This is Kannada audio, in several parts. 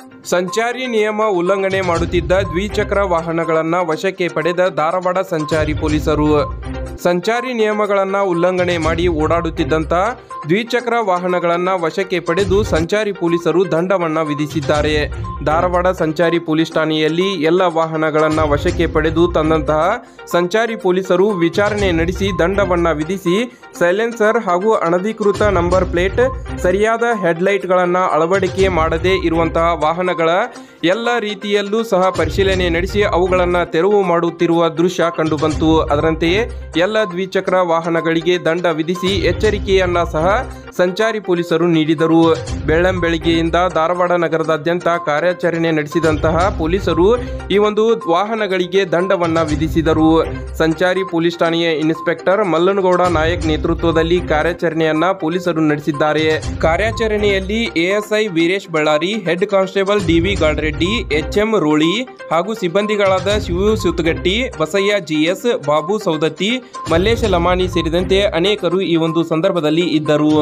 ಸಂಚಾರಿ ನಿಯಮ ಉಲ್ಲಂಘನೆ ಮಾಡುತ್ತಿದ್ದ ದ್ವಿಚಕ್ರ ವಾಹನಗಳನ್ನು ವಶಕ್ಕೆ ಪಡೆದ ಧಾರವಾಡ ಸಂಚಾರಿ ಪೊಲೀಸರು ಸಂಚಾರಿ ನಿಯಮಗಳನ್ನು ಉಲ್ಲಂಘನೆ ಮಾಡಿ ಓಡಾಡುತ್ತಿದ್ದಂಥ ದ್ವಿಚಕ್ರ ವಾಹನಗಳನ್ನು ವಶಕ್ಕೆ ಪಡೆದು ಸಂಚಾರಿ ಪೊಲೀಸರು ದಂಡವನ್ನು ವಿಧಿಸಿದ್ದಾರೆ ಧಾರವಾಡ ಸಂಚಾರಿ ಪೊಲೀಸ್ ಠಾಣೆಯಲ್ಲಿ ಎಲ್ಲ ವಾಹನಗಳನ್ನು ವಶಕ್ಕೆ ಪಡೆದು ತಂದಂತಹ ಸಂಚಾರಿ ಪೊಲೀಸರು ವಿಚಾರಣೆ ನಡೆಸಿ ದಂಡವನ್ನು ವಿಧಿಸಿ ಸೈಲೆನ್ಸರ್ ಹಾಗೂ ಅನಧಿಕೃತ ನಂಬರ್ ಪ್ಲೇಟ್ ಸರಿಯಾದ ಹೆಡ್ಲೈಟ್ಗಳನ್ನು ಅಳವಡಿಕೆ ಮಾಡದೇ ಇರುವಂತಹ ವಾಹನಗಳ ಎಲ್ಲ ರೀತಿಯಲ್ಲೂ ಸಹ ಪರಿಶೀಲನೆ ನಡೆಸಿ ಅವುಗಳನ್ನು ತೆರವು ಮಾಡುತ್ತಿರುವ ದೃಶ್ಯ ಕಂಡುಬಂತು ಅದರಂತೆಯೇ ಎಲ್ಲ ದ್ವಿಚಕ್ರ ವಾಹನಗಳಿಗೆ ದಂಡ ವಿಧಿಸಿ ಎಚ್ಚರಿಕೆಯನ್ನ ಸಹ ಸಂಚಾರಿ ಪೊಲೀಸರು ನೀಡಿದರು ಬೆಳ್ಳಂಬೆಳಿಗ್ಗೆಯಿಂದ ಧಾರವಾಡ ನಗರದಾದ್ಯಂತ ಕಾರ್ಯಾಚರಣೆ ನಡೆಸಿದಂತಹ ಪೊಲೀಸರು ಈ ಒಂದು ವಾಹನಗಳಿಗೆ ದಂಡವನ್ನ ವಿಧಿಸಿದರು ಸಂಚಾರಿ ಪೊಲೀಸ್ ಠಾಣೆಯ ಇನ್ಸ್ಪೆಕ್ಟರ್ ಮಲ್ಲನಗೌಡ ನಾಯಕ್ ನೇತೃತ್ವದಲ್ಲಿ ಕಾರ್ಯಾಚರಣೆಯನ್ನ ಪೊಲೀಸರು ನಡೆಸಿದ್ದಾರೆ ಕಾರ್ಯಾಚರಣೆಯಲ್ಲಿ ASI Veeresh Ballari head constable D V Godreddy H M Roli ಹಾಗೂ ಸಿಬ್ಬಂದಿಗಳಾದ ಶಿವು ಸುತ್ತಗಟ್ಟಿ ಬಸಯ್ಯ ಜಿಎಸ್ ಬಾಬು ಸೌದತ್ತಿ ಮಲ್ಲೇಶ ಲಮಾನಿ ಸೇರಿದಂತೆ ಅನೇಕರು ಈ ಒಂದು ಸಂದರ್ಭದಲ್ಲಿ ಇದ್ದರು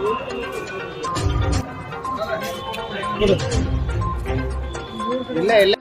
ಇಲ್ಲ ಇಲ್ಲ